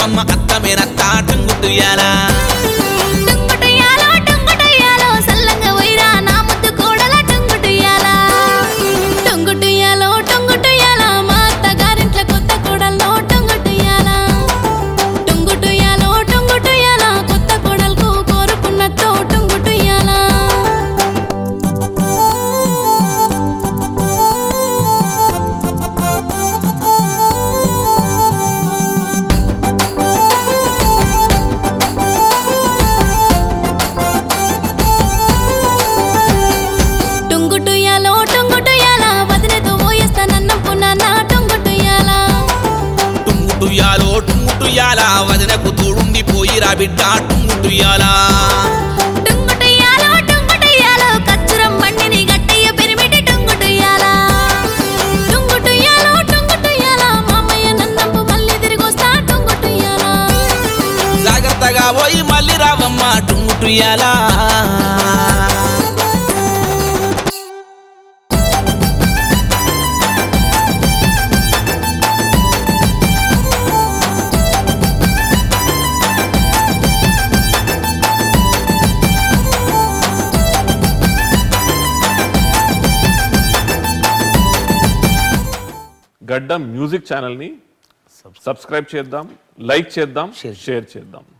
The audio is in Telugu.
రావమ్మ అత్తమేనత్త టుంగుటుయాలా టుంగుటుయ్యాలో టుంగుటుయ్యాలో సల్లంగా వైరా నా ముద్దు కోడల టుంగుటుయ్యాలా టుంగుటుయ్యాలో టుంగుటుయ్యాలా మా అత్తగారింట్ల కొత్త కోడల్లో టుంగుటుయ్యాలా టుంగుటుయ్యాలో టుంగుటుయ్యాలా కొత్త కోడలకు కోరుకున్నట్టు టుంగుటుయ్యాలా టుంగుటుయ్యాలో టుంగుటుయ్యాలా వదినతో పోయేస్తానన్నం పున్నానా టుంగుటుయ్యాలా టుంగుటుయాలో టుంగుటుయాలా వదనకు తోడుండి పోయిరా బిడ్డ టుంగుటుయాలా టుంగుటుయ్యాలో టుంగుటుయ్యాలో కచ్చురం బండిని గట్టయ్య పెరిమిటి టుంగుటుయ్యాలా టుంగుటుయ్యాలో టుంగుటుయ్యాలా మామయ్య నన్నంపు మళ్ళీ తిరిగొస్తా టుంగుటుయ్యాలా జాగ్రత్తగా పోయి మళ్ళీ రావమ్మ టుంగుటుయాలా గడ్డ మ్యూజిక్ ఛానల్ని సబ్స్క్రైబ్ చేద్దాం లైక్ చేద్దాం షేర్ చేద్దాం